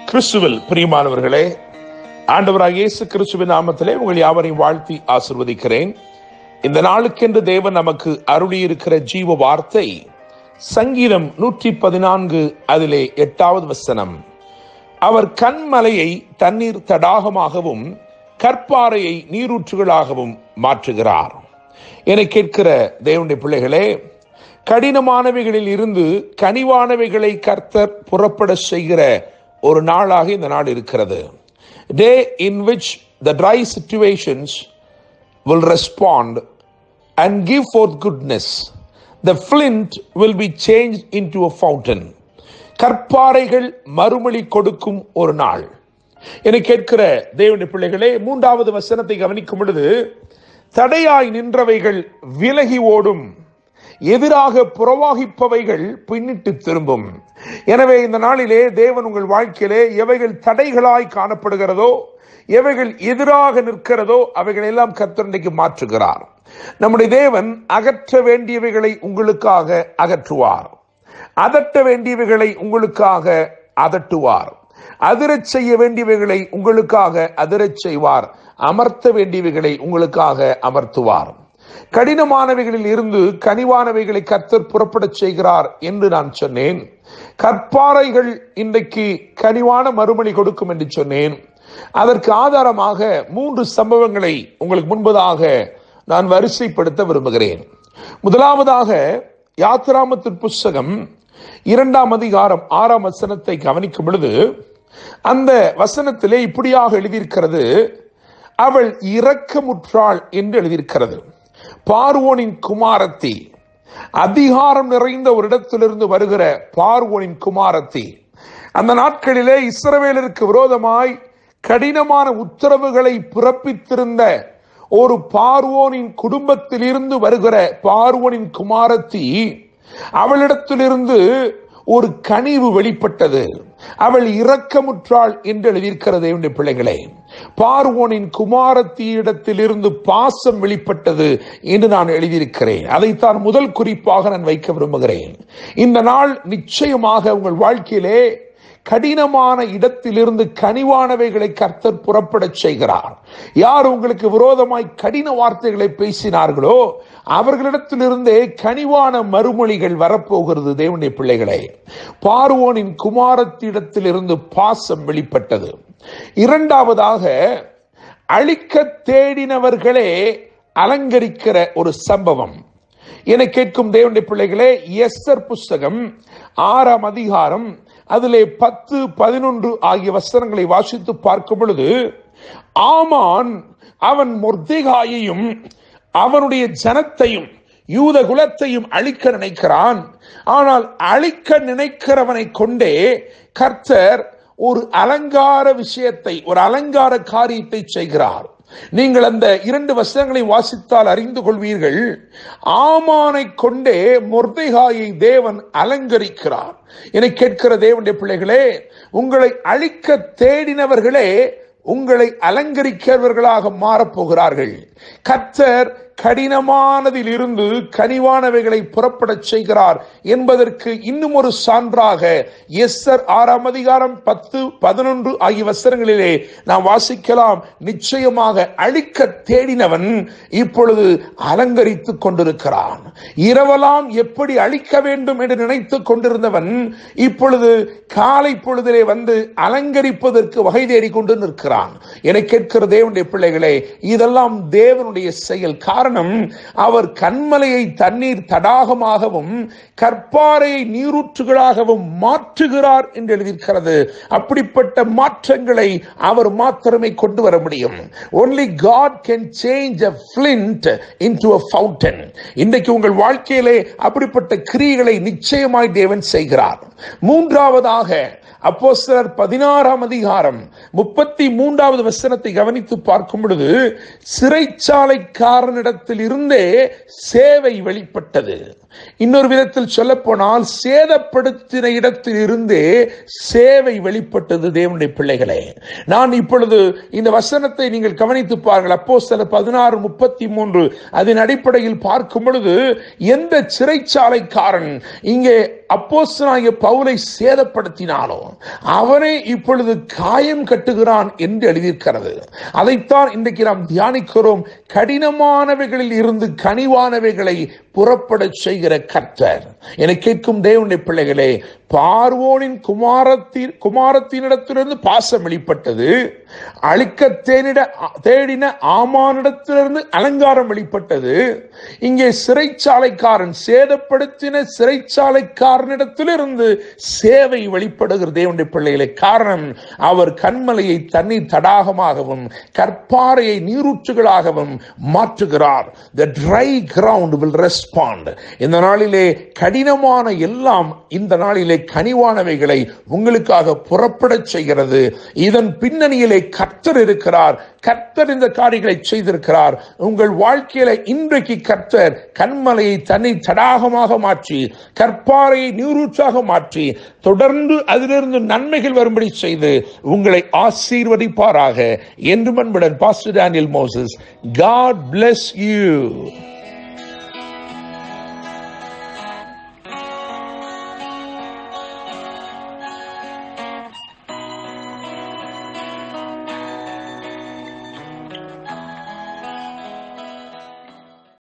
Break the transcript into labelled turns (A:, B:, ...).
A: கிறிஸ்துவில் பிரியமானவர்களே ஆண்டவராக இயேசு கிறிஸ்துவின் நாமத்திலே உங்கள் யாவரையும் வாழ்த்தி ஆசிர்வதிக்கிறேன் இந்த நாளுக்கென்று தேவன் நமக்கு அருளியிருக்கிற ஜீவ வார்த்தை சங்கீதம் நூற்றி பதினான்கு அதிலே எட்டாவது வசனம் அவர் கண்மலையை தண்ணீர் தடாகமாகவும் கற்பாறையை நீரூற்றுகளாகவும் மாற்றுகிறார் என கேட்கிற தேவனுடைய பிள்ளைகளே கடினமானவைகளில் இருந்து கனிவானவைகளை கர்த்தர் புறப்பட செய்கிற ஒரு நாளாக இந்த நாள் இருக்கிறது day in which the dry situations will respond and give forth goodness. The flint will be changed into a fountain. கற்பாறைகள் மறுமொழி கொடுக்கும் ஒரு நாள் என கேட்கிற தேவனுடைய பிள்ளைகளே மூன்றாவது வசனத்தை கவனிக்கும் பொழுது தடையாய் நின்றவைகள் விலகி ஓடும் எதிராக புறவாகிப்பவைகள் பின்னிட்டு திரும்பும் எனவே இந்த நாளிலே தேவன் உங்கள் வாழ்க்கையிலே எவைகள் தடைகளாய் காணப்படுகிறதோ எவைகள் எதிராக நிற்கிறதோ அவைகள் எல்லாம் கத்தரண்டைக்கு மாற்றுகிறார் நம்முடைய தேவன் அகற்ற வேண்டியவைகளை உங்களுக்காக அகற்றுவார் அதட்ட வேண்டியவைகளை உங்களுக்காக அதட்டுவார் அதிரச் செய்ய வேண்டியவைகளை உங்களுக்காக அதிரச் செய்வார் அமர்த்த வேண்டியவைகளை உங்களுக்காக அமர்த்துவார் கடினமானவைகளில் இருந்து கனிவானவைகளை கர்த்தர் புறப்படச் செய்கிறார் என்று நான் சொன்னேன் கற்பாறைகள் இன்றைக்கு கனிவான மறுமொழி கொடுக்கும் என்று சொன்னேன் அதற்கு ஆதாரமாக மூன்று சம்பவங்களை உங்களுக்கு முன்பதாக நான் வரிசைப்படுத்த விரும்புகிறேன் முதலாவதாக யாத்ராமத்தின் புஸ்தகம் இரண்டாம் அதிகாரம் ஆறாம் வசனத்தை கவனிக்கும் பொழுது அந்த வசனத்திலே இப்படியாக எழுதியிருக்கிறது அவள் இரக்கமுற்றாள் என்று எழுதியிருக்கிறது பார்வோனின் குமாரத்தி அதிகாரம் நிறைந்த ஒரு இடத்திலிருந்து வருகிற பார்வோனின் குமாரத்தி அந்த நாட்களிலே இஸ்ரவேலருக்கு விரோதமாய் கடினமான உத்தரவுகளை பிறப்பித்திருந்த ஒரு பார்வோனின் குடும்பத்தில் இருந்து வருகிற பார்வோனின் குமாரத்தி அவளிடத்திலிருந்து ஒரு கனிவு வெளிப்பட்டது அவள் இரக்கமுற்றாள் என்று எழுதியிருக்கிறது என்னுடைய பிள்ளைகளே பார்வோனின் குமாரத்தியிடத்திலிருந்து பாசம் வெளிப்பட்டது என்று நான் எழுதியிருக்கிறேன் அதைத்தான் முதல் குறிப்பாக நான் வைக்க விரும்புகிறேன் இந்த நாள் நிச்சயமாக உங்கள் வாழ்க்கையிலே கடினமான இடத்திலிருந்து கனிவானவைகளை கர்த்தர் புறப்படச் செய்கிறார் யார் உங்களுக்கு விரோதமாய் கடின வார்த்தைகளை பேசினார்களோ அவர்களிடத்திலிருந்தே கனிவான மறுமொழிகள் வரப்போகிறது தேவனுடைய பிள்ளைகளே பார்வோனின் குமாரத்திடத்திலிருந்து பாசம் வெளிப்பட்டது இரண்டாவதாக அழிக்க தேடினவர்களே அலங்கரிக்கிற ஒரு சம்பவம் என கேட்கும் தேவனுடைய பிள்ளைகளே எஸ்தர் புஸ்தகம் ஆறாம் அதிகாரம் அதிலே பத்து பதினொன்று ஆகிய வசனங்களை வாசித்து பார்க்கும் பொழுது ஆமான் அவன் மொர்தேகாயையும் அவனுடைய ஜனத்தையும் யூத குலத்தையும் அழிக்க நினைக்கிறான் ஆனால் அழிக்க நினைக்கிறவனை கொண்டே கர்த்தர் ஒரு அலங்கார விஷயத்தை ஒரு அலங்கார காரியத்தை செய்கிறார் நீங்கள் அந்த இரண்டு வசனங்களை வாசித்தால் அறிந்து கொள்வீர்கள் ஆமானை கொண்டே மொர்தேகாயை தேவன் அலங்கரிக்கிறார் என கேட்கிற தேவனுடைய பிள்ளைகளே உங்களை அழிக்க தேடினவர்களே உங்களை அலங்கரிக்கிறவர்களாக மாறப்போகிறார்கள் கத்தர் கடினமானதில் இருந்து கனிவானவைகளை புறப்படச் செய்கிறார் என்பதற்கு இன்னும் ஒரு சான்றாக எஸ்ஸர் ஆறாம் அதிகாரம் பத்து பதினொன்று ஆகிய வசனங்களிலே நாம் வாசிக்கலாம் நிச்சயமாக அழிக்க தேடினவன் இப்பொழுது அலங்கரித்துக் கொண்டிருக்கிறான் இரவலாம் எப்படி அழிக்க வேண்டும் என்று நினைத்துக் கொண்டிருந்தவன் இப்பொழுது காலை பொழுதிலே வந்து அலங்கரிப்பதற்கு வகை தேடி கொண்டு நிற்கிறான் என கேட்கிற தேவனுடைய பிள்ளைகளே இதெல்லாம் தேவனுடைய செயல் காரணம் அவர் கண்மலையை தண்ணீர் தடாகமாகவும் கற்பாறையை நீரூற்றுகளாகவும் மாற்றுகிறார் என்று எழுதியிருக்கிறது அப்படிப்பட்ட மாற்றங்களை அவர் மாத்திரமே கொண்டு வர முடியும் only God can change a flint into a fountain இன்றைக்கு உங்கள் வாழ்க்கையிலே அப்படிப்பட்ட கிரியைகளை நிச்சயமாய் தேவன் செய்கிறார் மூன்றாவதாக அப்போஸ்தலர் பதினாறாம் அதிகாரம் முப்பத்தி மூன்றாவது வசனத்தை கவனித்து பார்க்கும் பொழுது சிறைச்சாலைக்காரனிடத்தில் இருந்தே சேவை வெளிப்பட்டது இன்னொரு விதத்தில் சொல்ல போனால் சேதப்படுத்தின இடத்தில் இருந்தே சேவை வெளிப்பட்டது தேவனுடைய பிள்ளைகளே நான் இப்பொழுது இந்த வசனத்தை நீங்கள் கவனித்து பாருங்கள் அப்போ சில பதினாறு முப்பத்தி மூன்று அதன் அடிப்படையில் பார்க்கும் பொழுது எந்த சிறைச்சாலைக்காரன் இங்கே அப்போஸ்தலனாகிய பவுலை சேதப்படுத்தினானோ அவனை இப்பொழுது காயம் கட்டுகிறான் என்று எழுதியிருக்கிறது அதைத்தான் இன்றைக்கு நாம் தியானிக்கிறோம் கடினமானவைகளில் இருந்து கனிவானவைகளை புறப்படச் செய்கிற கர்த்தர் என கேட்கும் தேவனுடைய பிள்ளைகளே பார்வோனின் குமாரத்தின் குமாரத்தினிடத்திலிருந்து பாசம் வெளிப்பட்டது அழிக்க தேனிட தேடின ஆமானிடத்திலிருந்து அலங்காரம் வெளிப்பட்டது இங்கே சிறைச்சாலைக்காரன் சேதப்படுத்தின சிறைச்சாலைக்காரனிடத்திலிருந்து சேவை வெளிப்படுகிற தேவனுடைய பிள்ளைகளை காரணம் அவர் கண்மலையை தண்ணீர் தடாகமாகவும் கற்பாறையை நீரூற்றுகளாகவும் மாற்றுகிறார் the dry ground will respond இந்த நாளிலே கடினமான எல்லாம் இந்த நாளிலே கனிவானவைகளை உங்களுக்காக புறப்படச் செய்கிறது இதன் பின்னணியிலே கர்த்தர் இருக்கிறார் கர்த்தர் இந்த காரியங்களை செய்திருக்கிறார் உங்கள் வாழ்க்கையில இன்றைக்கு கர்த்தர் கண்மலையை தன்னை தடாகமாக மாற்றி கற்பாறையை நீரூற்றாக மாற்றி தொடர்ந்து அதிலிருந்து நன்மைகள் வரும்படி செய்து உங்களை ஆசீர்வதிப்பாராக என்று மண்புடன் pastor Daniel Moses God bless you